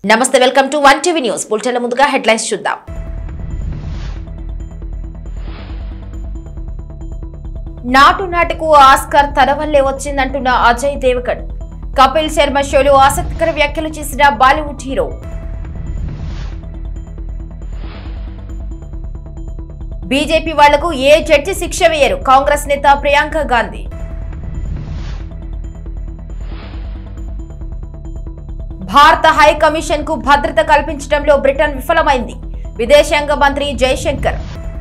నమస్తే welcome to one TV news బులెటిన్ల ముందుగా హెడ్లైన్స్ చూద్దాం నాటు నాటుకు ఆస్కార్ తన వల్లే వచ్చిందంటున్న అజయ్ దేవగన్ కపిల్ శర్మ షోలో ఆసక్తికర వ్యాఖ్యలు చేసిన బాలీవుడ్ హీరో బీజేపీ వాళ్లకు ఏ జడ్జి శిక్ష వేయరు కాంగ్రెస్ నేత ప్రియాంక గాంధీ భారత హై కమిషన్ కు భద్రత కల్పించడంలో బ్రిటన్ విఫలమైంది విదేశాంగ మంత్రి జయశంకర్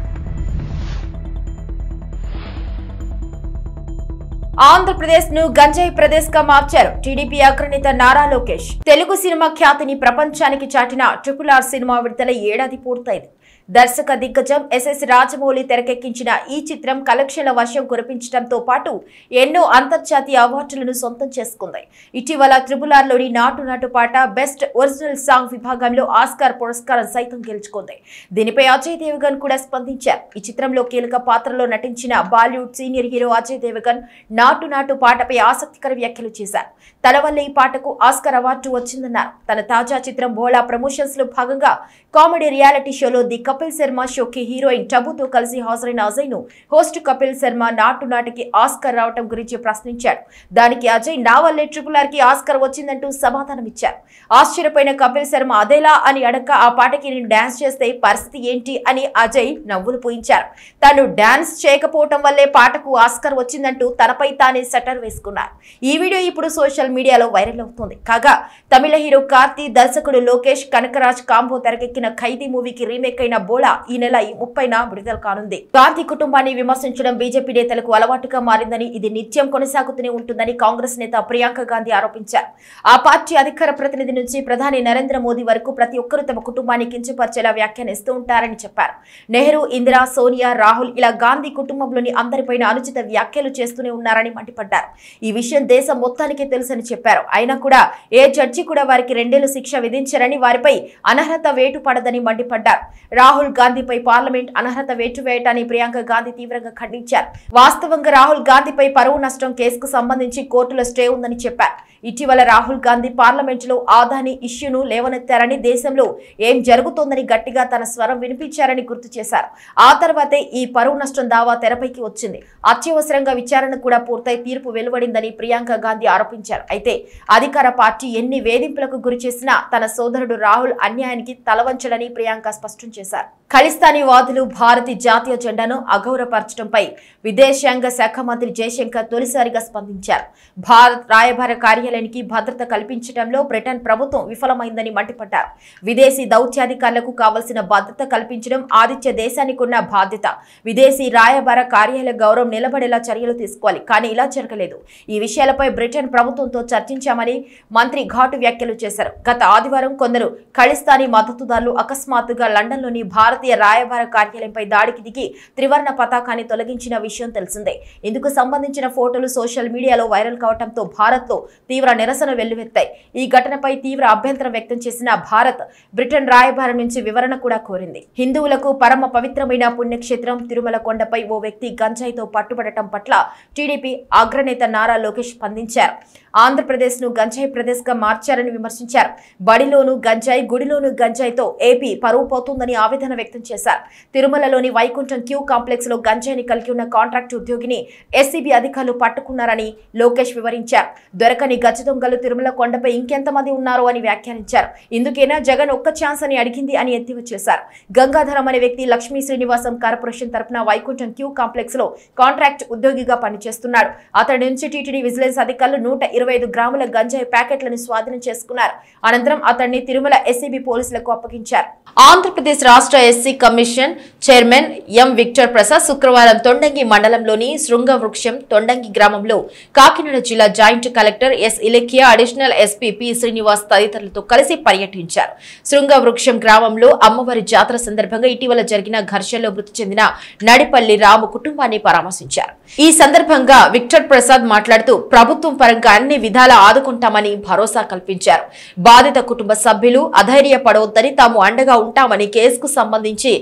ఆంధ్రప్రదేశ్ ను గంజాయి ప్రదేశ్ గా మార్చారు టీడీపీ అగ్రనేత నారా లోకేష్ తెలుగు సినిమా ఖ్యాతిని ప్రపంచానికి చాటిన ట్రిపుల్ ఆర్ సినిమా విడుదల ఏడాది పూర్తయింది దర్శక దిగ్గజం ఎస్ఎస్ రాజమౌళి తెరకెక్కించిన ఈ చిత్రం కలెక్షన్ల వర్షం కురిపించడంతో పాటు ఎన్నో అంతర్జాతీయ అవార్డులను సొంతం చేసుకుంది ఇటీవల త్రిపుల్ లోని నాటు నాటు పాట బెస్ట్ ఒరిజినల్ సాంగ్ విభాగంలో ఆస్కార్ పురస్కారం సైతం గెలుచుకుంది దీనిపై అజయ్ దేవగన్ కూడా స్పందించారు ఈ చిత్రంలో కీలక పాత్రలో నటించిన Bollywood senior hero Ajay Devgn Naatu Naatu పాటపై ఆసక్తికర వ్యాఖ్యలు చేశారు తన వల్ల ఈ పాటకు ఆస్కార్ అవార్డు వచ్చిందన్నారు తన తాజా చిత్రం బోలా ప్రమోషన్స్ లో భాగంగా కామెడీ రియాలిటీ షోలో ది కపిల్ శర్మ షోకి హీరోయిన్ టబుతో కలిసి హాజరైన అజయ్ ను హోస్ట్ కపిల్ శర్మ నాటు నాటికి ఆస్కార్ రావటం గురించి ప్రశ్నించాడు దానికి అజయ్ నా వల్లే ట్రిపుల్ ఆర్ కి ఆస్కార్ వచ్చిందంటూ సమాధానమిచ్చారు ఆశ్చర్యపోయిన కపిల్ శర్మ అదేలా అని అడక్క ఆ పాటకి నేను డాన్స్ చేస్తే పరిస్థితి ఏంటి అని అజయ్ నవ్వులు పూయించారు తాను డాన్స్ చేయకపోవటం వల్లే పాటకు ఆస్కార్ వచ్చిందంటూ తనపై తానే సెటర్ వేసుకున్నారు ఈ వీడియో ఇప్పుడు సోషల్ మీడియాలో వైరల్ అవుతుంది కాగా తమిళ హీరో కార్తీ దర్శకుడు లోకేష్ కనకరాజ్ కాంబో తెరకెక్కిన ఖైదీ మూవీకి రీమేక్ అయిన బోలా ఈ నెల ముప్పైన విడుదల కానుంది గాంధీ కుటుంబాన్ని విమర్శించడం బీజేపీ నేతలకు అలవాటుగా మారిందని ఇది నిత్యం కొనసాగుతూనే ఉంటుందని కాంగ్రెస్ నేత ప్రియాంక గాంధీ ఆరోపించారు ఆ పార్టీ అధికార ప్రతినిధి నుంచి ప్రధాని నరేంద్ర మోదీ వరకు ప్రతి ఒక్కరూ తమ కుటుంబాన్ని కించపరిచేలా వ్యాఖ్యానిస్తూ ఉంటారని చెప్పారు నెహ్రూ ఇందిరా సోనియా రాహుల్ ఇలా గాంధీ కుటుంబంలోని అందరిపైన అనుచిత వ్యాఖ్యలు చేస్తూనే ఉన్నారని మండిపడ్డారు ఈ విషయం దేశం మొత్తానికి తెలుసని చెప్పారు అయినా కూడా ఏ జడ్జి కూడా వారికి రెండేళ్లు శిక్ష విధించరని వారిపై అనర్హత వేటు పడదని మండిపడ్డారు రాహుల్ గాంధీపై పార్లమెంట్ అనర్హత వేటు వేయటాన్ని ప్రియాంక గాంధీ తీవ్రంగా ఖండించారు వాస్తవంగా రాహుల్ గాంధీపై పరువు నష్టం కేసుకు సంబంధించి కోర్టులో స్టే ఉందని చెప్పారు ఇటీవల రాహుల్ గాంధీ పార్లమెంటులో ఆదాని ఇష్యూను లేవనెత్తారని దేశంలో ఏం జరుగుతోందని గట్టిగా తన స్వరం వినిపించారని గుర్తు చేశారు ఆ తర్వాతే ఈ పరువు నష్టం దావా తెరపైకి వచ్చింది అత్యవసరంగా విచారణ కూడా పూర్తయి తీర్పు వెలువడిందని ప్రియాంక గాంధీ ఆరోపించారు అయితే అధికార పార్టీ ఎన్ని వేధింపులకు గురి చేసినా తన సోదరుడు రాహుల్ అన్యాయానికి తలవంచడని ప్రియాంక స్పష్టం చేశారు ఖలిస్తానీ వాదులు భారతి జాతీయ జెండాను అగౌరవపరచడంపై విదేశాంగ శాఖ మంత్రి జయశంకర్ తొలిసారిగా స్పందించారు భారత్ రాయబార కార్యాలయానికి భద్రత కల్పించడంలో బ్రిటన్ ప్రభుత్వం విఫలమైందని మండిపడ్డారు విదేశీ దౌత్యాధికారులకు కావలసిన భద్రత కల్పించడం ఆదిత్య దేశానికి ఉన్న బాధ్యత విదేశీ రాయబార కార్యాలయ గౌరవం నిలబడేలా చర్యలు తీసుకోవాలి కానీ ఇలా జరగలేదు ఈ విషయాలపై బ్రిటన్ ప్రభుత్వంతో చర్చించామని మంత్రి ఘాటు వ్యాఖ్యలు చేశారు గత ఆదివారం కొందరు ఖలిస్తానీ మద్దతుదారులు అకస్మాత్తుగా లండన్లోని భారతీయ రాయబార కార్యాలయంపై దాడికి దిగి త్రివర్ణ పతాకాన్ని తొలగించిన విషయం తెలిసిందే ఇందుకు సంబంధించిన ఫోటోలు సోషల్ మీడియాలో వైరల్ కావడంతో భారత్ లో తీవ్ర నిరసన వెల్లువెత్తాయి ఈ ఘటనపై తీవ్ర అభ్యంతరం వ్యక్తం చేసిన భారత్ బ్రిటన్ రాయబారం నుంచి వివరణ కూడా కోరింది హిందువులకు పరమ పవిత్రమైన పుణ్యక్షేత్రం తిరుమల కొండపై ఓ వ్యక్తి గంజాయితో పట్టుబడటం పట్ల టీడీపీ అగ్రనేత నారా లోకేష్ స్పందించారు ఆంధ్రప్రదేశ్ ను గంజాయి ప్రదేశ్ గా మార్చారని విమర్శించారు బడిలోను గంజాయి గుడిలోను గంజాయితో ఏపీ పరువు పోతుందని ఆవేదన వ్యక్తం చేశారు తిరుమలలోని వైకుంఠం క్యూ కాంప్లెక్స్ లో గంజాయిని కలిగి ఉన్న కాంట్రాక్ట్ ఉద్యోగిని ఎస్సీబీ అధికారులు పట్టుకున్నారని లోకేష్ వివరించారు దొరకని గజ దొంగలు తిరుమల కొండపై ఇంకెంతమంది ఉన్నారో అని వ్యాఖ్యానించారు ఇందుకేనా జగన్ ఒక్క ఛాన్స్ అని అడిగింది అని ఎత్తివ చేశారు గంగాధరం అనే వ్యక్తి లక్ష్మీ శ్రీనివాసం కార్పొరేషన్ తరపున వైకుంఠం క్యూ కాంప్లెక్స్ లో కాంట్రాక్ట్ ఉద్యోగిగా పనిచేస్తున్నాడు అతడి నుంచి టీటీడీ విజిలెన్స్ అధికారులు నూట ఇరవై ఐదు గ్రాముల గంజాయి ప్యాకెట్లను స్వాధీనం చేసుకున్నారు అనంతరం అతన్ని తిరుమల ఎస్సీబీ పోలీసులకు అప్పగించారు ఆంధ్రప్రదేశ్ రాష్ట్ర SC commission chairman M Victor Prasad శుక్రవారం తొండంగి మండలంలోని శృంగ వృక్షం తొండంగి గ్రామంలో కాకినాడ జిల్లా joint collector S Ilakkiya additional SP P Srinivas తదితరులతో కలిసి పర్యటించారు శృంగ వృక్షం గ్రామంలో అమ్మవారి జాతర సందర్భంగా ఇటీవల జరిగిన ఘర్షణలో మృతి చెందిన నడిపల్లి రాము కుటుంబాన్ని పరామర్శించారు ఈ సందర్భంగా విక్టర్ ప్రసాద్ మాట్లాడుతూ ప్రభుత్వం పరంగా అన్ని విధాలా ఆదుకుంటామని భరోసా కల్పించారు బాధిత కుటుంబ సభ్యులు అధైర్యపడవద్దని తాము అండగా ఉంటామని కేసుకు సంబంధించి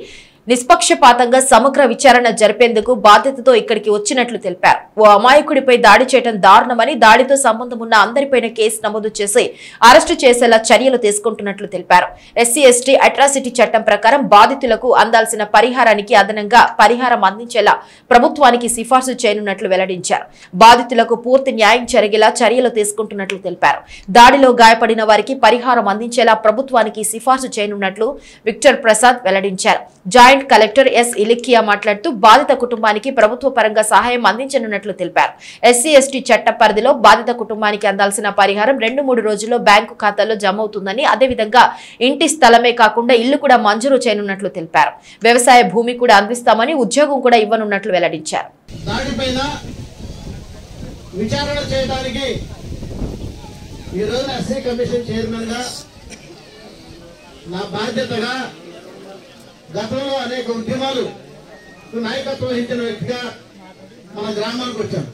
నిష్పక్షపాతంగా సమగ్ర విచారణ జరిపేందుకు బాధ్యతతో ఇక్కడికి వచ్చినట్లు తెలిపారు ఓ అమాయకుడిపై దాడి చేయడం దారుణమని దాడితో సంబంధం ఉన్న అందరిపైన కేసు నమోదు చేసి అరెస్టు చేసేలా చర్యలు తీసుకుంటున్నట్లు తెలిపారు ఎస్సీ ఎస్టీ అట్రాసిటీ చట్టం ప్రకారం బాధితులకు అందాల్సిన పరిహారానికి అదనంగా పరిహారం అందించేలా ప్రభుత్వానికి సిఫార్సు చేయనున్నట్లు వెల్లడించారు బాధితులకు పూర్తి న్యాయం జరిగేలా చర్యలు తీసుకుంటున్నట్లు తెలిపారు దాడిలో గాయపడిన వారికి పరిహారం అందించేలా ప్రభుత్వానికి సిఫార్సు చేయనున్నట్లు విక్టర్ ప్రసాద్ వెల్లడించారు జాయింట్ కలెక్టర్ ఎస్ ఇలిక్కియా మాట్లాడుతూ బాధిత కుటుంబానికి ప్రభుత్వ పరంగా సహాయం అందించనున్నట్లు తెలిపారు ఎస్సీ ఎస్టీ చట్ట పరిధిలో బాధిత కుటుంబానికి అందాల్సిన పరిహారం రెండు మూడు రోజుల్లో బ్యాంకు ఖాతాలో జమ అవుతుందని అదేవిధంగా ఇంటి స్థలమే కాకుండా ఇల్లు కూడా మంజూరు చేయనున్నట్లు తెలిపారు వ్యవసాయ భూమి కూడా అందిస్తామని ఉద్యోగం కూడా ఇవ్వనున్నట్లు వెల్లడించారు దాడిపైన విచారణ చేయడానికి ఈ రోజున ఎస్సీ కమిషన్ చైర్మన్ గా నా బాధ్యతగా గతంలో అనేక ఉద్యమాలు నాయకత్వం వహించిన వ్యక్తిగా మన గ్రామానికి వచ్చాను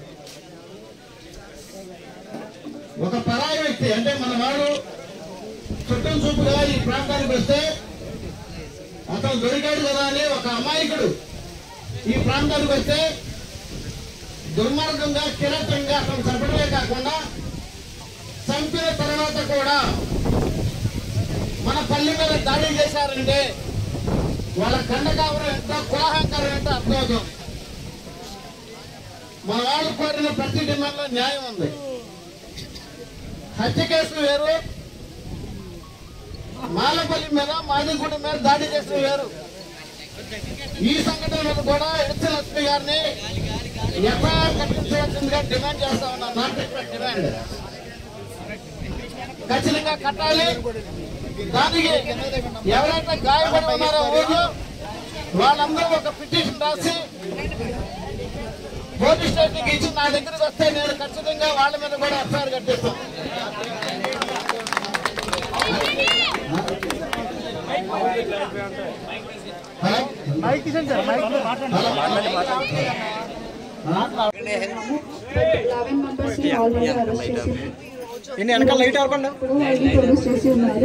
ఒక పరాయి వ్యక్తి అంటే మన వాడు చుట్టం చూపుగా ఈ ప్రాంతానికి వస్తే అతను దొరికాడు కదా అని ఒక అమాయకుడు ఈ ప్రాంతానికి వస్తే దుర్మార్గంగా కిరటంగా అతను చంపడమే కాకుండా చంపిన తర్వాత కూడా మన పల్లి మీద దాడి చేశారంటే వాళ్ళ కండకావరం ఎంత కులాహంకారం ఎంత అర్థమవుతుంది మన వాళ్ళు కోరిన ప్రతి డిమాండ్లో న్యాయం ఉంది హత్య కేసులు వేరు మాలపల్లి మీద మాదిగూడ మీద దాడి చేసిన వేరు ఈ సంఘటనలు కూడా ఎడిసిన ఎస్పీ గారిని ఎఫ్ఐఆర్ కట్టించవలసిందిగా డిమాండ్ చేస్తా ఉన్నా నాట్ డిమాండ్ ఖచ్చితంగా కట్టాలి దానికి ఎవరైతే గాయపడి ఉన్నారో ఊళ్ళో వాళ్ళందరూ ఒక పిటిషన్ రాసి పోలీస్ స్టేషన్కి ఇచ్చి నా దగ్గరికి వస్తే నేను ఖచ్చితంగా వాళ్ళ మీద కూడా ఎఫ్ఐఆర్ కట్టిస్తాను హలో లెవెన్ మెంబర్స్ ని ఆల్రెడీ అరెస్ట్ చేసి ఎన్ని వెనకాల లైట్ అవ్వకుండా ఇప్పుడు వాళ్ళు ప్రొడ్యూస్ చేసి ఉన్నారు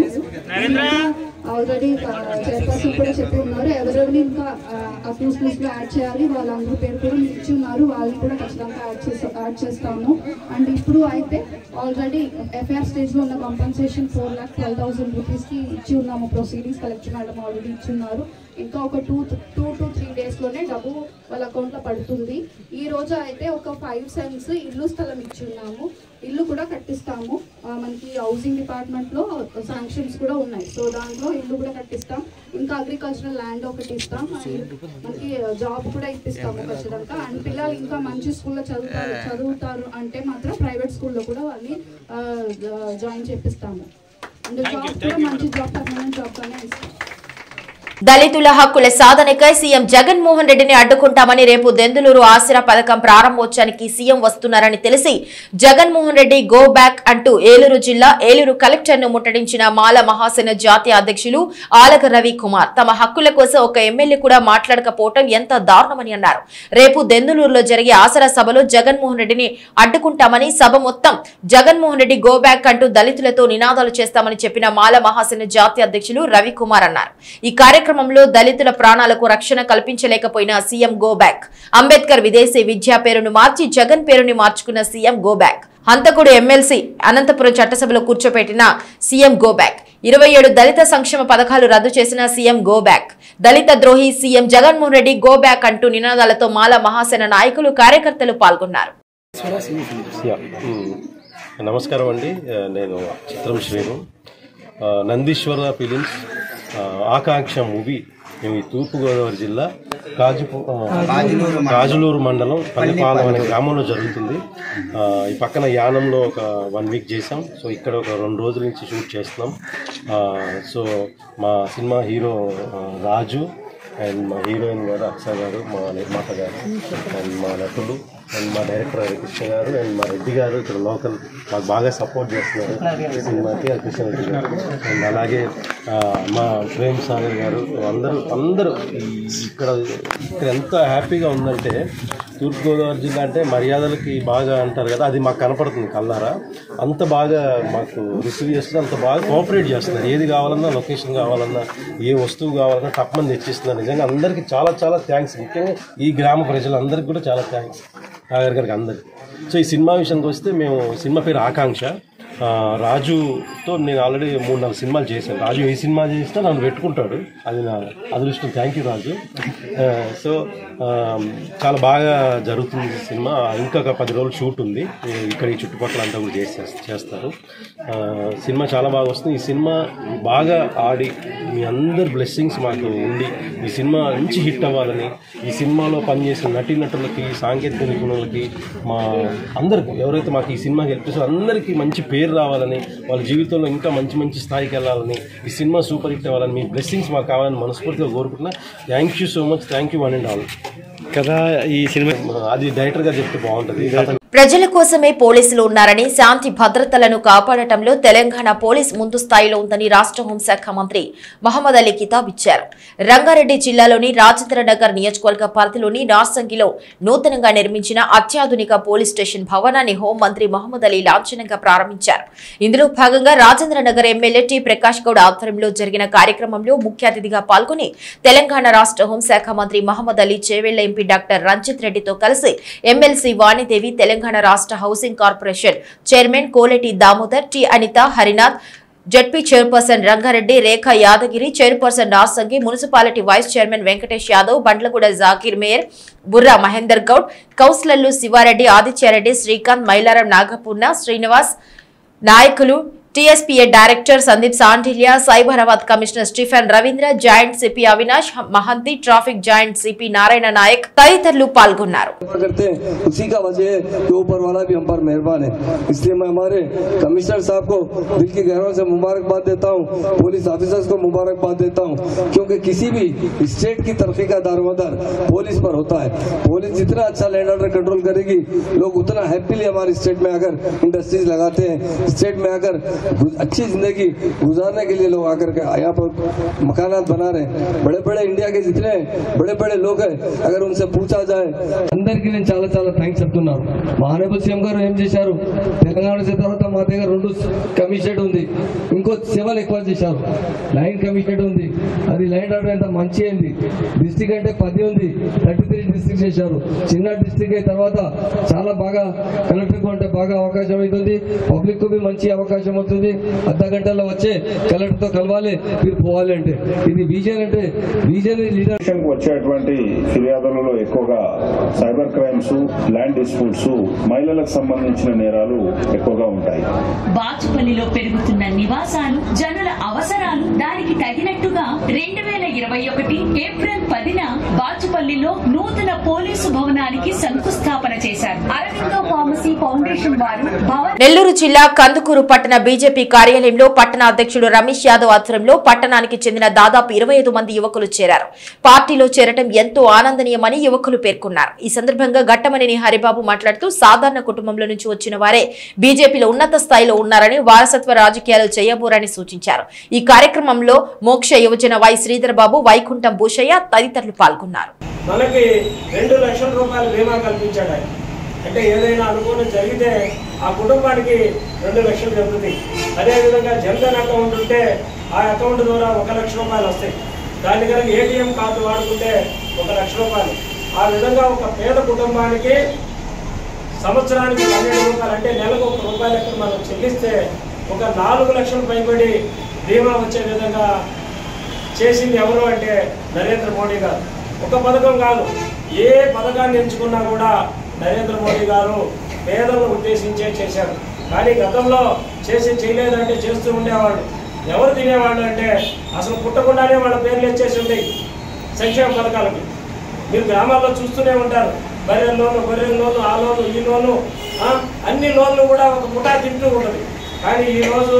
ఆల్రెడీ చైర్పర్సన్ కూడా చెప్పి ఉన్నారు ఎవరెవరిని ఇంకా అక్యూస్ లిస్ట్ లో యాడ్ చేయాలి వాళ్ళందరూ పేరు కూడా మీకు ఇచ్చి ఉన్నారు వాళ్ళని కూడా ఖచ్చితంగా యాడ్ చేసి యాడ్ చేస్తాము అండ్ ఇప్పుడు అయితే ఆల్రెడీ ఎఫ్ఐఆర్ స్టేజ్ లో ఉన్న compensation four lakh twelve thousand rupees కి ఇచ్చి ఉన్నాము ప్రొసీడింగ్స్ కలెక్టర్ మేడం ఆల్రెడీ ఇచ్చి ఉన్నారు ఇంకా ఒక two two to three days లోనే డబ్బు వాళ్ళ అకౌంట్ లో పడుతుంది ఈ రోజు అయితే ఒక ఫైవ్ సెన్స్ ఇల్లు స్థలం ఇచ్చి ఉన్నాము ఇల్లు కూడా కట్టిస్తాము ఆ, మనకి హౌసింగ్ డిపార్ట్మెంట్ లో శాంక్షన్స్ కూడా ఉన్నాయి సో దాంట్లో ఇల్లు కూడా కట్టిస్తాం ఇంకా అగ్రికల్చరల్ ల్యాండ్ ఒకటి ఇస్తాం అండ్ మనకి జాబ్ కూడా ఇప్పిస్తాము ఖచ్చితంగా అండ్ పిల్లలు ఇంకా మంచి స్కూల్లో చదువుతారు చదువుతారు అంటే మాత్రం ప్రైవేట్ స్కూల్లో కూడా వాళ్ళని జాయిన్ చేపిస్తాము అండ్ జాబ్ కూడా మంచి జాబ్ పర్మనెంట్ జాబ్ గానే ఇస్తాం దళితుల హక్కుల సాధనకై సీఎం జగన్మోహన్ రెడ్డిని అడ్డుకుంటామని రేపు దెందులూరు ఆసరా పథకం ప్రారంభోత్సవానికి సీఎం వస్తున్నారని తెలిసి జగన్మోహన్ రెడ్డి గో బ్యాక్ అంటూ ఏలూరు జిల్లా ఏలూరు కలెక్టర్ ను ముట్టడించిన మాల మహాసేన జాతీయ అధ్యక్షులు ఆలగ రవి కుమార్ తమ హక్కుల కోసం ఒక ఎమ్మెల్యే కూడా మాట్లాడకపోవటం ఎంత దారుణమని అన్నారు రేపు దెందులూరులో జరిగే ఆసరా సభలో జగన్మోహన్ రెడ్డిని అడ్డుకుంటామని సభ మొత్తం జగన్మోహన్ రెడ్డి గో బ్యాక్ అంటూ దళితులతో నినాదాలు చేస్తామని చెప్పిన మాల మహాసేన జాతీయ అధ్యక్షులు రవి కుమార్ అన్నారు ఈ కార్యక్రమంలో దళితుల ప్రాణాలకు రక్షణ కల్పించలేకపోయిన సీఎం గో బ్యాక్ అంబేద్కర్ విదేశీ విద్యా పేరును మార్చి జగన్ పేరుని మార్చుకున్న సీఎం గో బ్యాక్ హంతకుడు ఎమ్మెల్సీ అనంతపురం చట్టసభలో కూర్చోపెట్టిన సీఎం గో బ్యాక్ ఇరవై ఏడు దళిత సంక్షేమ పథకాలు రద్దు చేసిన సీఎం గో బ్యాక్ దళిత ద్రోహి CM Jaganmohan Reddy go back అంటూ నినాదాలతో మాల మహాసేన నాయకులు కార్యకర్తలు పాల్గొన్నారు యా. మ్. నమస్కారం అండి ఆ, నేను చిత్రం శ్రీను ఆ, నందీశ్వర ఫిలిమ్స్ ఆ, ఆకాంక్ష మూవీ మేము ఈ తూర్పుగోదావరి జిల్లా కాజు కాజులూరు మండలం పల్లిపాలెం అనే గ్రామంలో జరుగుతుంది ఆ, ఈ పక్కన యానంలో ఒక వన్ వీక్ చేసాం సో ఇక్కడ ఒక రెండు రోజుల నుంచి షూట్ చేస్తున్నాం ఆ, సో మా సినిమా హీరో ఆ, రాజు అండ్ మా హీరోయిన్ గారు అక్షయ్ గారు మా నిర్మాత గారు అండ్ మా నటులు అండ్ మా డైరెక్టర్ హరికృష్ణ గారు అండ్ మా రెడ్డి గారు ఇక్కడ లోకల్ మాకు బాగా సపోర్ట్ చేస్తున్నారు ఈ సినిమాకి హరికృష్ణ రెడ్డి గారు అండ్ అలాగే ఆ, మా ప్రేమ్ సాగర్ గారు అందరూ అందరూ ఈ- ఇక్కడ ఇక్కడ ఎంత హ్యాపీగా ఉందంటే తూర్పుగోదావరి జిల్లా అంటే మర్యాదలకి బాగా అంటారు కదా అది మాకు కనపడుతుంది కల్లారా అంత బాగా మాకు రిసీవ్ చేస్తుంది అంత బాగా కోఆపరేట్ చేస్తున్నారు ఏది కావాలన్నా లొకేషన్ కావాలన్నా ఏ వస్తువు కావాలన్నా తప్పని తెచ్చిస్తున్నారు నిజంగా అందరికీ చాలా చాలా థ్యాంక్స్ ముఖ్యంగా ఈ గ్రామ ప్రజలందరికీ కూడా చాలా థ్యాంక్స్ నాగర్ గారికి అందరికి సో ఈ సినిమా విషయానికి వస్తే మేము సినిమా పేరు ఆకాంక్ష ఆ, రాజుతో నేను ఆల్రెడీ మూడు నాలుగు సినిమాలు చేశాను రాజు ఏ సినిమా చేసినా నన్ను పెట్టుకుంటాడు అది నా అదృష్టం థ్యాంక్ యూ రాజు ఆ, సో ఆ, చాలా బాగా జరుగుతుంది ఈ సినిమా ఇంకా ఒక పది రోజులు షూట్ ఉంది ఇక్కడ ఈ చుట్టుపక్కల అంతా కూడా చేసే చేస్తారు ఆ, సినిమా చాలా బాగా వస్తుంది ఈ సినిమా బాగా ఆడి మీ అందరి బ్లెస్సింగ్స్ మాకు ఉండి ఈ సినిమా మంచి హిట్ అవ్వాలని ఈ సినిమాలో పనిచేసిన నటీనటులకి సాంకేతిక నిపుణులకి మా అందరికి ఎవరైతే మాకు ఈ సినిమాకి హెల్ప్ చేస్తారో అందరికీ మంచి పేరు రావాలని వాళ్ళ జీవితంలో ఇంకా మంచి మంచి స్థాయికి వెళ్ళాలని ఈ సినిమా సూపర్ హిట్ అవ్వాలని మీ బ్లెస్సింగ్స్ మాకు కావాలని మనస్ఫూర్తిగా కోరుకుంటున్నా thank you so much thank you one and all కదా ఈ సినిమా అది డైరెక్టర్ గారు చెప్తే బాగుంటుంది కథ ప్రజల కోసమే పోలీసులు ఉన్నారని శాంతి భద్రతలను కాపాడటంలో తెలంగాణ పోలీస్ ముందు స్థాయిలో ఉందని రాష్ట్ర హోంశాఖ మంత్రి మహమ్మద్ అలీ కితాబ్ ఇచ్చారు రంగారెడ్డి జిల్లాలోని రాజేంద్ర నగర్ నియోజకవర్గ పరిధిలోని నార్సంగిలో నూతనంగా నిర్మించిన అత్యాధునిక పోలీస్ స్టేషన్ భవనాన్ని హోంమంత్రి మహమ్మద్ అలీ లాంఛనంగా ప్రారంభించారు ఇందులో భాగంగా రాజేంద్ర నగర్ ఎమ్మెల్యే టి ప్రకాష్ గౌడ్ ఆధ్వర్యంలో జరిగిన కార్యక్రమంలో ముఖ్య అతిథిగా పాల్గొని తెలంగాణ రాష్ట్ర హోంశాఖ మంత్రి మహమ్మద్ అలీ చేవెళ్ల ఎంపీ డాక్టర్ రంజిత్ రెడ్డితో కలిసి ఎమ్మెల్సీ వాణిదేవి తెలంగాణ రాష్ట్ర housing corporation chairman Koleti Damodar T Anitha Harinath ZP chairperson Rangareddy Rekha Yadagiri chairperson Narsingi municipality vice chairman Venkatesh Yadav Bandlaguda Jagir mayor Burra Mahender Goud కౌన్సిలర్లు శివారెడ్డి ఆదిత్యారెడ్డి శ్రీకాంత్ మైలారం నాగపూర్ణ శ్రీనివాస్ నాయకులు TSPA director Sandeep Sandilya Cyberabad commissioner Stephen Raveendra joint CP Avinash Mohanty traffic joint CP Narayana Naik తదితరులు పాల్గొన్నారు करते हैं उसी का वजह है कि ऊपर वाला भी हम पर मेहरबान है इसलिए मैं हमारे कमिश्नर साहब को दिल की गहराई से मुबारकबाद देता हूँ पुलिस ऑफिसर्स को मुबारकबाद देता हूँ क्योंकि किसी भी स्टेट की तरक्की का दारोमदार पुलिस पर होता है पुलिस जितना अच्छा लैंड ऑर्डर कंट्रोल करेगी लोग उतना हैप्पीली हमारे स्टेट में आकर इंडस्ट्रीज लगाते हैं स्टेट में आकर गु- अच्छी जिंदगी गुजारने के लिए लोग आकर के यहाँ पर मकानात बना रहे हैं बड़े बड़े इंडिया के जितने बड़े बड़े लोग हैं अगर उनसे पूछा जाए అందరికీ నేను చాలా చాలా థ్యాంక్స్ చెప్తున్నాను మా ఆనరబుల్ సీఎం గారు ఏం చేశారు తెలంగాణ వచ్చిన తర్వాత మా దగ్గర రెండు కమిషనరేట్ ఉంది ఇంకో సెవెన్ ఎక్కువ చేశారు లైన్ కమిషనరేట్ ఉంది అది లైన్ ఆర్డర్ ఎంత మంచి అయింది డిస్టిక్ అంటే పది ఉంది థర్టీ త్రీ డిస్టిక్ చేశారు చిన్న డిస్టిక్ అయిన తర్వాత చాలా బాగా కలెక్టర్ అంటే బాగా అవకాశం అవుతుంది పబ్లిక్ కు బి మంచి అవకాశం అవుతుంది అర్ధ గంటలో వచ్చే కలెక్టర్ తో కలవాలి మీరు పోవాలి అంటే ఇది విజన్ అంటే విజన్ లీడర్ స్టేషన్కు వచ్చేటువంటి ఫిర్యాదులలో ఎక్కువగా సైబర్ క్రైమ్స్ ల్యాండ్ డిస్ప్యూట్స్ మహిళలకు సంబంధించిన నేరాలు ఎక్కువగా ఉంటాయి బాచుపల్లిలో పెరుగుతున్న నివాసాలు జనుల అవసరాలు దానికి తగినట్టుగా రెండు వేల ఇరవై ఒకటి ఏప్రిల్ పదిన బాచుపల్లిలో నూతన పోలీసు భవనానికి శంకుస్థాపన చేశారు అరవిందో ఫార్మసీ ఫౌండేషన్ వారు భవన నెల్లూరు జిల్లా కందుకూరు పట్టణ బీజేపీ కార్యాలయంలో పట్టణ అధ్యక్షుడు రమేష్ యాదవ్ ఆధ్వర్యంలో పట్టణానికి చెందిన దాదాపు ఇరవై ఐదు మంది యువకులు చేరారు పార్టీలో చేరటం ఎంతో ఆనందనీయమని యువకులు పేర్కొన్నారు ఈ సందర్భంగా ఘట్టమనేని హరిబాబు మాట్లాడుతూ సాధారణ కుటుంబంలో నుంచి వచ్చిన వారే బీజేపీలో ఉన్నత స్థాయిలో ఉన్నారని వారసత్వ రాజకీయాలు చేయబోరని సూచించారు ఈ కార్యక్రమంలో మోక్ష యువజన వై శ్రీధర్ బాబు వైకుంఠం భూషయ్య తదితరులు పాల్గొన్నారు మనకి రెండు లక్షల రూపాయల బీమా కల్పించాడు ఆయన అంటే ఏదైనా అనుకోని జరిగితే ఆ కుటుంబానికి రెండు లక్షలు జరుగుతుంది అదేవిధంగా జన్ధన్ అకౌంట్ ఉంటే ఆ అకౌంట్ ద్వారా ఒక లక్ష రూపాయలు వస్తాయి దాని కనుక ఏటీఎం కార్డు వాడుకుంటే ఒక లక్ష రూపాయలు ఆ విధంగా ఒక పేద కుటుంబానికి సంవత్సరానికి పన్నెండు రూపాయలు అంటే నెలకు ఒక రూపాయలు ఎక్కడ మనం చెల్లిస్తే ఒక నాలుగు లక్షలు పైబడి బీమా వచ్చే విధంగా చేసింది ఎవరు అంటే నరేంద్ర మోడీ గారు ఒక పథకం కాదు ఏ పథకాన్ని ఎంచుకున్నా కూడా నరేంద్ర మోడీ గారు పేదలను ఉద్దేశించే చేశారు కానీ గతంలో చేసి చేయలేదంటే చేస్తూ ఉండేవాళ్ళు ఎవరు తినేవాళ్ళు అంటే అసలు పుట్టకుండానే వాళ్ళ పేర్లు ఇచ్చేసి ఉండేవి సంక్షేమ పథకాలకి మీరు గ్రామాల్లో చూస్తూనే ఉంటారు బర్రెల లోను గొర్రెల లోను ఆ లోను ఈ లోను ఆ, అన్ని లోన్లు కూడా ఒక ముఠా తింటూ ఉంటుంది కానీ ఈరోజు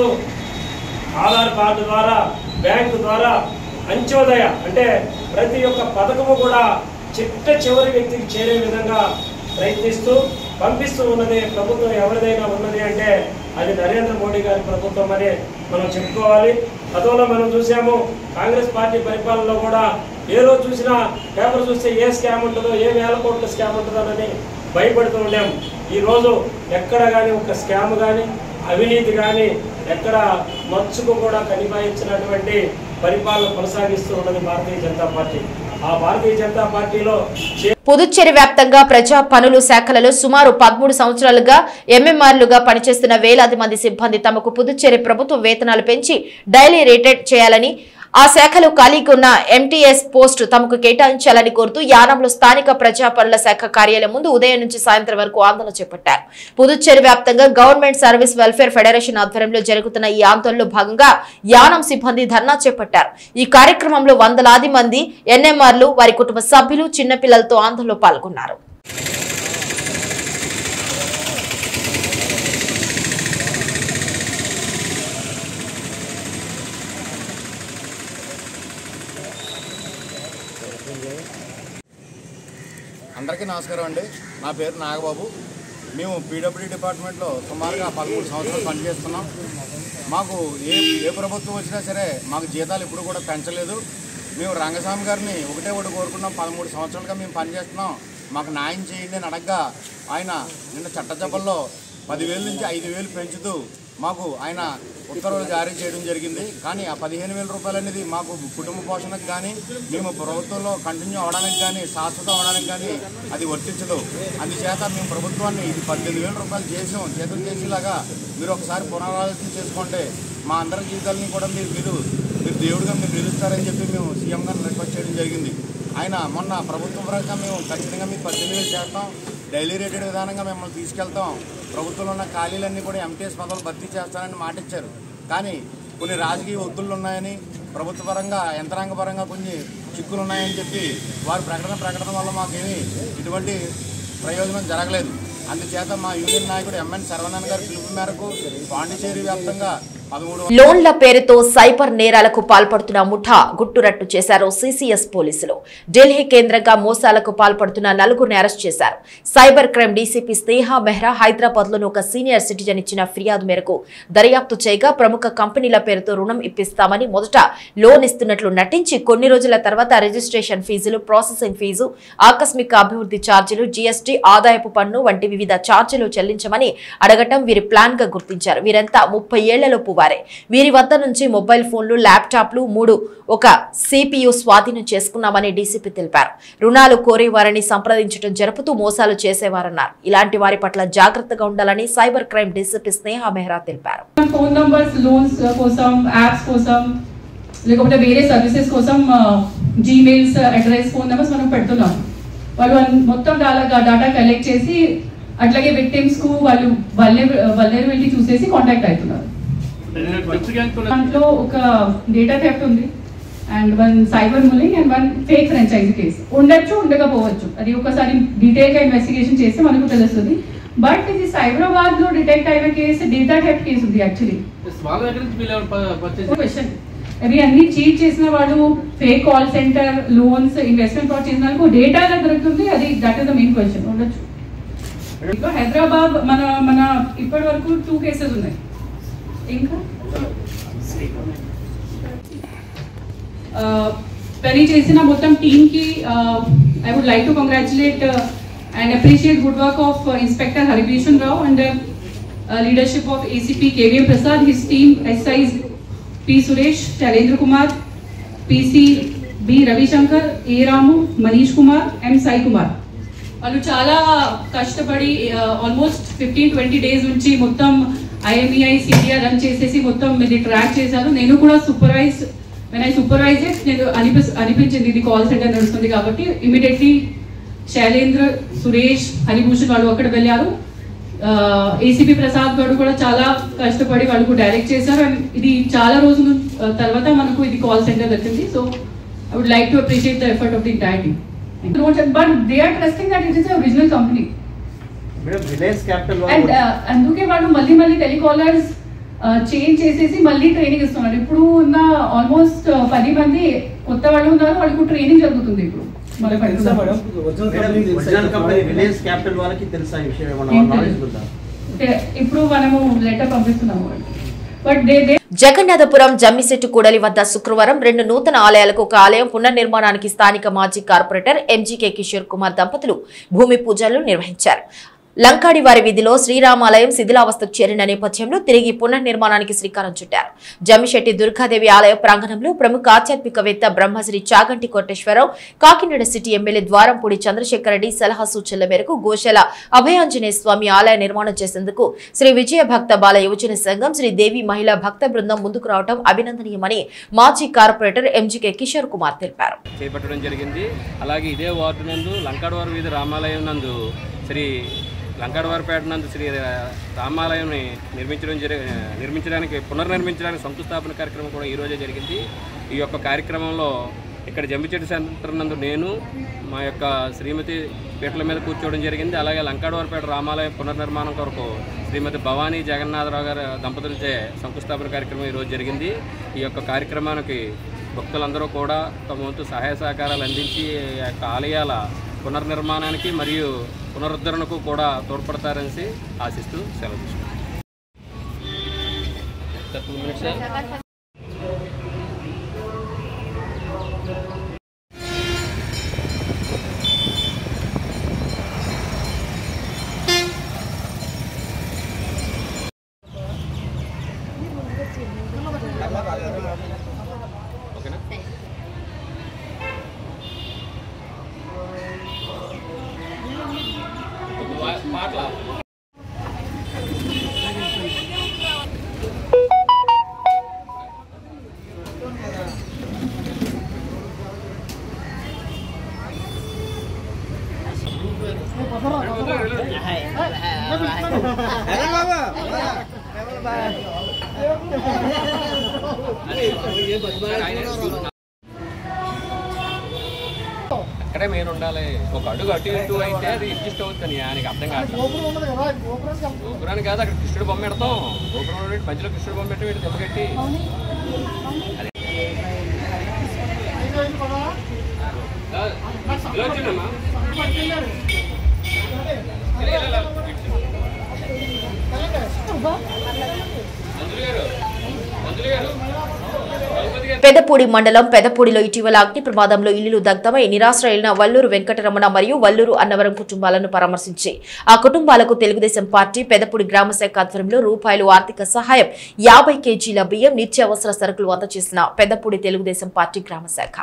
ఆధార్ కార్డు ద్వారా బ్యాంకు ద్వారా అంత్యోదయ అంటే ప్రతి ఒక్క పథకము కూడా చిట్ట చివరి వ్యక్తికి చేరే విధంగా ప్రయత్నిస్తూ పంపిస్తూ ఉన్నది ప్రభుత్వం ఎవరిదైనా ఉన్నది అంటే అది నరేంద్ర మోడీ గారి ప్రభుత్వం అని మనం చెప్పుకోవాలి గతంలో మనం చూసాము కాంగ్రెస్ పార్టీ పరిపాలనలో కూడా ఏ రోజు చూసినా పేపర్ చూస్తే ఏ స్కామ్ ఉంటుందో ఏ వేల కోట్ల స్కామ్ ఉంటుందోనని భయపడుతూ ఉండాము ఈరోజు ఎక్కడ కానీ ఒక స్కామ్ కానీ అవినీతి కానీ ఎక్కడ మచ్చుకు కూడా కనిపాయించినటువంటి పరిపాలన కొనసాగిస్తూ ఉన్నది భారతీయ జనతా పార్టీ ఆ భారతీయ జనతా పార్టీలో చే పుదుచ్చేరి వ్యాప్తంగా ప్రజా పనులు శాఖలలో సుమారు పదమూడు సంవత్సరాలుగా ఎంఎంఆర్లుగా పనిచేస్తున్న వేలాది మంది సిబ్బంది తమకు పుదుచ్చేరి ప్రభుత్వ వేతనాలు పెంచి డైలీ రేటెడ్ చేయాలని ఆ శాఖలో ఖాళీగా ఉన్న ఎంటీఎస్ పోస్టు తమకు కేటాయించాలని కోరుతూ యానంలో స్థానిక ప్రజా పనుల శాఖ కార్యాలయం ముందు ఉదయం నుంచి సాయంత్రం వరకు ఆందోళన చేపట్టారు పుదుచ్చేరి వ్యాప్తంగా గవర్నమెంట్ సర్వీస్ వెల్ఫేర్ ఫెడరేషన్ ఆధ్వర్యంలో జరుగుతున్న ఈ ఆందోళనలో భాగంగా యానం సిబ్బంది ధర్నా చేపట్టారు ఈ కార్యక్రమంలో వందలాది మంది ఎన్ఎంఆర్లు వారి కుటుంబ సభ్యులు చిన్నపిల్లలతో ఆందోళనలో పాల్గొన్నారు అందరికీ నమస్కారం అండి నా పేరు నాగబాబు మేము పీడబ్ల్యూ డిపార్ట్మెంట్లో సుమారుగా పదమూడు సంవత్సరాలు పనిచేస్తున్నాం మాకు ఏ ఏ ప్రభుత్వం వచ్చినా సరే మాకు జీతాలు ఇప్పుడు కూడా పెంచలేదు మేము రంగస్వామి గారిని ఒకటే ఒకటి కోరుకున్నాం పదమూడు సంవత్సరాలుగా మేము పనిచేస్తున్నాం మాకు న్యాయం చేయండి అని అడగ్గా ఆయన నిన్న చట్టసభల్లో పదివేల నుంచి ఐదు వేలు పెంచుతూ మాకు ఆయన ఉత్తర్వులు జారీ చేయడం జరిగింది కానీ ఆ పదిహేను వేల రూపాయలు అనేది మాకు కుటుంబ పోషణకు కానీ మేము ప్రభుత్వంలో కంటిన్యూ అవడానికి కానీ శాశ్వతం అవడానికి కానీ అది వర్తించదు అందుచేత మేము ప్రభుత్వాన్ని ఇది పద్దెనిమిది వేల రూపాయలు చేసాం చేతులు చేసేలాగా మీరు ఒకసారి పునరాలోచన చేసుకోండి మా అందరి జీవితాలని కూడా మీరు మీరు మీరు దేవుడిగా మీరు నిలుస్తారని చెప్పి మేము సీఎం గారిని రిక్వెస్ట్ చేయడం జరిగింది ఆయన మొన్న ప్రభుత్వం పరంగా మేము ఖచ్చితంగా మీకు పద్దెనిమిది వేలు చేస్తాం డైలీ రేటెడ్ విధానంగా మిమ్మల్ని తీసుకెళ్తాం ప్రభుత్వంలో ఉన్న ఖాళీలన్నీ కూడా ఎంటీఎస్ పదవులు భర్తీ చేస్తానని మాట ఇచ్చారు కానీ కొన్ని రాజకీయ ఒత్తుళ్ళు ఉన్నాయని ప్రభుత్వ పరంగా యంత్రాంగ పరంగా కొన్ని చిక్కులు ఉన్నాయని చెప్పి వారి ప్రకటన ప్రకటన వల్ల మాకేమీ ఇటువంటి ప్రయోజనం జరగలేదు అందుచేత మా యూనియన్ నాయకుడు ఎంఎన్ శరవణన్ గారి పిలుపు మేరకు పాండిచేరి వ్యాప్తంగా పదమూడు లోన్ల పేరుతో సైబర్ నేరాలకు పాల్పడుతున్న ముఠా గుట్టురట్టు చేశారు సీసీఎస్ పోలీసులు ఢిల్లీ కేంద్రంగా మోసాలకు పాల్పడుతున్న నలుగురిని అరెస్ట్ చేశారు cyber crime DCP Sneha Mehra Hyderabad లోని ఒక సీనియర్ సిటిజన్ ఇచ్చిన ఫిర్యాదు మేరకు దర్యాప్తు చేయగా ప్రముఖ కంపెనీల పేరుతో రుణం ఇప్పిస్తామని మొదట లోన్ ఇస్తున్నట్లు నటించి కొన్ని రోజుల తర్వాత రిజిస్ట్రేషన్ ఫీజులు ప్రాసెసింగ్ ఫీజు ఆకస్మిక అభివృద్ధి ఛార్జీలు జీఎస్టీ ఆదాయపు పన్ను వంటి వివిధ ఛార్జీలు చెల్లించమని అడగటం వీరి ప్లాన్ గా గుర్తించారు వీరంతా ముప్పై ఏళ్లలోపు వారే వీరి వద్ద నుంచి మొబైల్ ఫోన్లు ల్యాప్టాప్లు మూడు ఒక సిపియు స్వాధీనం చేసుకున్నామని డీసీపీ తెలిపారు రుణాలు కోరే వారిని సంప్రదించడం జరుపుతూ మోసాలు చేసేవారన్నారు ఇలాంటి వారి పట్ల జాగ్రత్తగా ఉండాలని cyber crime DCP Sneha Mehra తెలిపారు ఫోన్ నంబర్స్ లోన్స్ కోసం యాప్స్ కోసం లేకపోతే వేరే సర్వీసెస్ కోసం జీమెయిల్స్ అడ్రస్ ఫోన్ నెంబర్స్ మనం పెడుతున్నాం వాళ్ళు అన్- మొత్తం డాటా డాటా కలెక్ట్ చేసి అట్లాగే విక్టిమ్స్ కు వాళ్ళు వల్నరబిలిటీ చూసేసి కాంటాక్ట్ అవుతున్నారు దాంట్లో ఒక డేటా థెఫ్ట్ ఉంది and one cyber muling and one fake franchisee case ఉండొచ్చు ఉండకపోవచ్చు అది ఒకసారి డీటెయిల్ గా ఇన్వెస్టిగేషన్ చేస్తే మనకు తెలుస్తుంది బట్ ఇది సైబరాబాద్ లో డిటెక్ట్ అయిన కేసు డేటా థెఫ్ట్ కేసు ఉంది యాక్చువల్లీ వాళ్ళ దగ్గర నుంచి వీళ్ళు పర్చేస్ క్వశ్చన్ అవి అన్ని చీట్ చేసిన వాళ్ళు fake call centre loans investment fraud చేసిన వాళ్ళకు డేటా ఎలా దొరుకుతుంది అది that is the main question ఉండొచ్చు ఇంకా హైదరాబాద్ మన మన ఇప్పటి వరకు టూ కేసెస్ ఉన్నాయి ఇంకా ఆ, పని చేసిన మొత్తం టీమ్ కి I would like to congratulate and appreciate good work of inspector Haribhushan Rao and leadership of ACP KVM Prasad his team SIs P Suresh Shailendra Kumar PC B Ravishankar A Ramu Manish Kumar M Sai Kumar వాళ్ళు చాలా కష్టపడి ఆల్మోస్ట్ ఫిఫ్టీన్ ట్వంటీ డేస్ నుంచి మొత్తం ఐఎంఈఐ సిడిఆర్ రన్ చేసేసి మొత్తం ఇది track చేశారు నేను కూడా సూపర్వైజ్ వెన్ ఐ సూపర్వైజ్ నేను అనిపి అనిపించింది ఇది కాల్ సెంటర్ నడుస్తుంది కాబట్టి ఇమీడియట్లీ శైలేంద్ర సురేష్ హరిభూషణ్ వాళ్ళు అక్కడ వెళ్ళారు ఏసీపీ ప్రసాద్ గారు కూడా చాలా కష్టపడి వాళ్ళకు డైరెక్ట్ చేశారు అండ్ ఇది చాలా రోజుల ఆ, తర్వాత మనకు ఇది కాల్ సెంటర్ దొరికింది so I would like to appreciate the effort of the entire team but they are trusting that it is original company madam Reliance Capital and అందుకే వాళ్ళు మళ్ళీ మళ్ళీ టెలికాలర్స్ చేంజ్ చేసేసి మళ్ళీ ట్రైనింగ్ ఇస్తున్నారు ఇప్పుడు ఉన్న ఆల్మోస్ట్ పది మంది కొత్త వాళ్ళు ఉన్నారు వాళ్ళకు ట్రైనింగ్ జరుగుతుంది ఇప్పుడు మన తెలుసా మేడం పని ఒరిజినల్ కంపెనీ రిలయన్స్ క్యాపిటల్ వాళ్ళకి తెలుసా ఈ విషయం ఏమన్నా ఏం నాలెడ్జ్ తెలియదు. ఉందా అంటే ఇప్పుడు మనము లెటర్ పంపిస్తున్నాము వాళ్ళకి but they they జగన్నాథపురం జమ్మిశెట్టు కూడలి వద్ద శుక్రవారం రెండు నూతన ఆలయాలకు ఒక ఆలయం పునర్నిర్మాణానికి స్థానిక మాజీ కార్పొరేటర్ ఎంజీకే కిషోర్ కుమార్ దంపతులు భూమి పూజలు నిర్వహించారు లంకాడివారి వీధిలో శ్రీరామాలయం శిథిలావస్థకు చేరిన నేపథ్యంలో తిరిగి పునర్నిర్మాణానికి శ్రీకారం చుట్టారు జమ్మిశెట్టి దుర్గాదేవి ఆలయ ప్రాంగణంలో ప్రముఖ ఆధ్యాత్మికవేత్త బ్రహ్మశ్రీ చాగంటి కోటేశ్వరరావు కాకినాడ సిటీ ఎమ్మెల్యే ద్వారంపూడి చంద్రశేఖర్ రెడ్డి సలహా సూచనల మేరకు గోశాల అభయాంజనేయ స్వామి ఆలయ నిర్మాణం చేసేందుకు శ్రీ విజయ భక్త బాల యువజన సంఘం శ్రీ దేవి మహిళా భక్త బృందం ముందుకు రావడం అభినందనీయమని మాజీ కార్పొరేటర్ ఎంజీకే కిషోర్ కుమార్ తెలిపారు చేపట్టడం జరిగింది అలాగే ఇదే వార్డు నందు లంకాడవారి వీధి రామాలయం నందు శ్రీ లంకాడవారిపేట నందు శ్రీ రామాలయంని నిర్మించడం జరి నిర్మించడానికి పునర్నిర్మించడానికి శంకుస్థాపన కార్యక్రమం కూడా ఈరోజే జరిగింది ఈ యొక్క కార్యక్రమంలో ఇక్కడ జంబిచెట్టు సెంటర్ నందు నేను మా యొక్క శ్రీమతి పీటల మీద కూర్చోవడం జరిగింది అలాగే లంకాడవారిపేట రామాలయం పునర్నిర్మాణం కొరకు శ్రీమతి భవానీ జగన్నాథరావు గారి దంపతులచే శంకుస్థాపన కార్యక్రమం ఈరోజు జరిగింది ఈ యొక్క కార్యక్రమానికి భక్తులందరూ కూడా తమ వంతు సహాయ సహకారాలు అందించి ఈ యొక్క ఆలయాల పునర్నిర్మాణానికి మరియు పునరుద్ధరణకు కూడా తోడ్పడతారని ఆశిస్తూ సెలవు తీసుకుంటాం అక్కడే మెయిన్ ఉండాలి ఒక అడుగు అటు ఇటు అయితే అది అడ్జస్ట్ అవుతుంది ఆయనకి అర్థం కాదు గోపురానికి కాదు అక్కడ కృష్ణుడు బొమ్మ పెడతాం గోపురం పెట్టి మధ్యలో కృష్ణుడు బొమ్మ పెట్టి వీడు దెబ్బకట్టి అదే. దా, ఇలా వచ్చిందమ్మా ఇలా, ఇలా, ఇలా. మంజులు గారు మంజులు గారు ద్రౌపది గారు పెదపూడి మండలం పెదపూడిలో ఇటీవల అగ్ని ప్రమాదంలో ఇల్లులు దగ్ధమై నిరాశ్రయులైన వల్లూరు వెంకటరమణ మరియు వల్లూరు అన్నవరం కుటుంబాలను పరామర్శించి ఆ కుటుంబాలకు తెలుగుదేశం పార్టీ పెదపూడి గ్రామ శాఖ ఆధ్వర్యంలో రూపాయలు ఆర్థిక సహాయం యాభై కేజీల బియ్యం నిత్యావసర సరుకులు అందజేసిన పెదపూడి తెలుగుదేశం పార్టీ గ్రామ శాఖ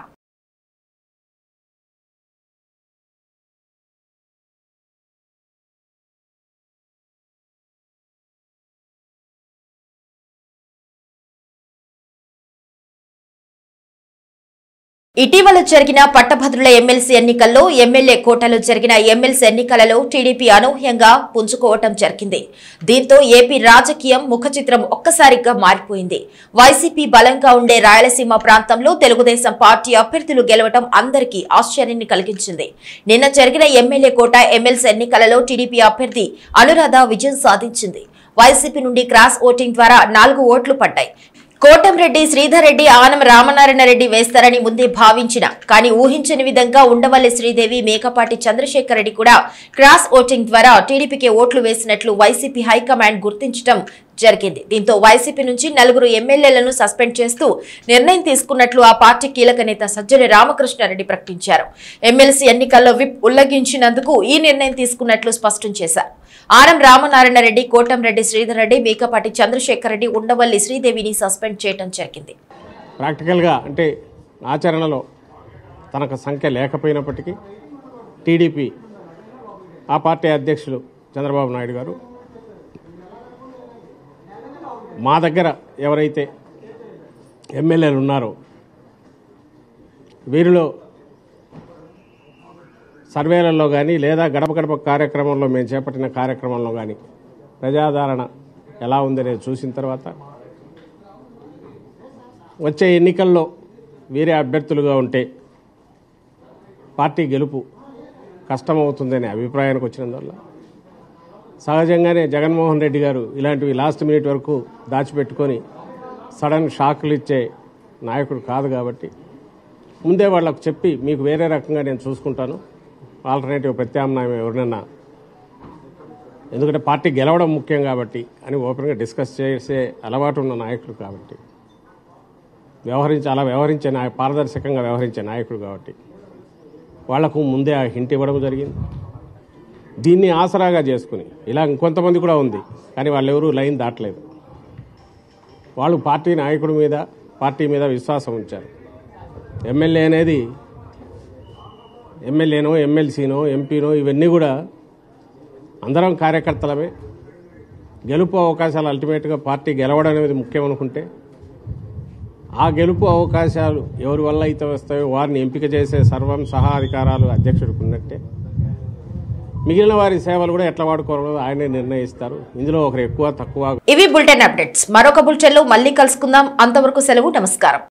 ఇటీవల జరిగిన పట్టభద్రుల ఎమ్మెల్సీ ఎన్నికల్లో ఎమ్మెల్యే కోటలో జరిగిన ఎమ్మెల్సీ ఎన్నికలలో టీడీపీ అనూహ్యంగా పుంజుకోవటం జరిగింది దీంతో ఏపీ రాజకీయం ముఖచిత్రం ఒక్కసారిగా మారిపోయింది వైసీపీ బలంగా ఉండే రాయలసీమ ప్రాంతంలో తెలుగుదేశం పార్టీ అభ్యర్థులు గెలవటం అందరికీ ఆశ్చర్యాన్ని కలిగించింది నిన్న జరిగిన ఎమ్మెల్యే కోట ఎమ్మెల్సీ ఎన్నికలలో టీడీపీ అభ్యర్థి అనురాధ విజయం సాధించింది వైసీపీ నుండి క్రాస్ ఓటింగ్ ద్వారా నాలుగు ఓట్లు పడ్డాయి కోటంరెడ్డి శ్రీధర్ రెడ్డి ఆనం రామనారాయణ రెడ్డి వేస్తారని ముందే భావించిన కానీ ఊహించని విధంగా ఉండవల్లి శ్రీదేవి మేకపాటి చంద్రశేఖర్ రెడ్డి కూడా క్రాస్ ఓటింగ్ ద్వారా టీడీపీకి ఓట్లు వేసినట్లు వైసీపీ హైకమాండ్ గుర్తించడం జరిగింది దీంతో వైసీపీ నుంచి నలుగురు ఎమ్మెల్యేలను సస్పెండ్ చేస్తూ నిర్ణయం తీసుకున్నట్లు ఆ పార్టీ కీలక నేత సజ్జల రామకృష్ణారెడ్డి ప్రకటించారు ఎమ్మెల్సీ ఎన్నికల్లో విప్ ఉల్లంఘించినందుకు ఈ నిర్ణయం తీసుకున్నట్లు స్పష్టం చేశారు ఆనం రామనారాయణ రెడ్డి కోటంరెడ్డి శ్రీధర్ రెడ్డి మేకపాటి చంద్రశేఖర్ రెడ్డి ఉండవల్లి శ్రీదేవిని సస్పెండ్ చేయడం జరిగింది ప్రాక్టికల్గా అంటే ఆచరణలో తనకు సంఖ్య లేకపోయినప్పటికీ టీడీపీ ఆ పార్టీ అధ్యక్షులు చంద్రబాబు నాయుడు గారు మా దగ్గర ఎవరైతే ఎమ్మెల్యేలు ఉన్నారో వీరిలో సర్వేలలో కానీ లేదా గడప గడప కార్యక్రమంలో మేము చేపట్టిన కార్యక్రమంలో కానీ ప్రజాదరణ ఎలా ఉందనేది చూసిన తర్వాత వచ్చే ఎన్నికల్లో వేరే అభ్యర్థులుగా ఉంటే పార్టీ గెలుపు కష్టమవుతుందనే అభిప్రాయానికి వచ్చినందువల్ల సహజంగానే జగన్మోహన్ రెడ్డి గారు ఇలాంటివి లాస్ట్ మినిట్ వరకు దాచిపెట్టుకొని సడన్ షాకులు ఇచ్చే నాయకుడు కాదు కాబట్టి ముందే వాళ్ళకు చెప్పి మీకు వేరే రకంగా నేను చూసుకుంటాను ఆల్టర్నేటివ్ ప్రత్యామ్నాయం ఎవరినైనా ఎందుకంటే పార్టీ గెలవడం ముఖ్యం కాబట్టి అని ఓపెన్గా డిస్కస్ చేసే అలవాటు ఉన్న నాయకుడు కాబట్టి వ్యవహరించి అలా వ్యవహరించే నాయ పారదర్శకంగా వ్యవహరించే నాయకుడు కాబట్టి వాళ్లకు ముందే ఆ హింట్ ఇవ్వడం జరిగింది దీన్ని ఆసరాగా చేసుకుని ఇలా ఇంకొంతమంది కూడా ఉంది కానీ వాళ్ళెవరూ లైన్ దాటలేదు వాళ్ళు పార్టీ నాయకుడి మీద పార్టీ మీద విశ్వాసం ఉంచారు ఎమ్మెల్యే అనేది ఎమ్మెల్యేనో ఎమ్మెల్సీనో ఎంపీనో ఇవన్నీ కూడా అందరం కార్యకర్తలమే గెలుపు అవకాశాలు అల్టిమేట్గా పార్టీ గెలవడం అనేది ముఖ్యం అనుకుంటే ఆ గెలుపు అవకాశాలు ఎవరి వల్ల అయితే వస్తాయో వారిని ఎంపిక చేసే సర్వం సహా అధికారాలు అధ్యక్షుడికి ఉన్నట్టే మిగిలిన వారి సేవలు కూడా ఎట్లా వాడుకోవాలో ఆయనే నిర్ణయిస్తారు ఇందులో ఒకరు ఎక్కువ తక్కువ ఇవి బులెటిన్ అప్డేట్స్ మరొక బులెటిన్ లో మళ్ళీ కలుసుకుందాం అంతవరకు సెలవు నమస్కారం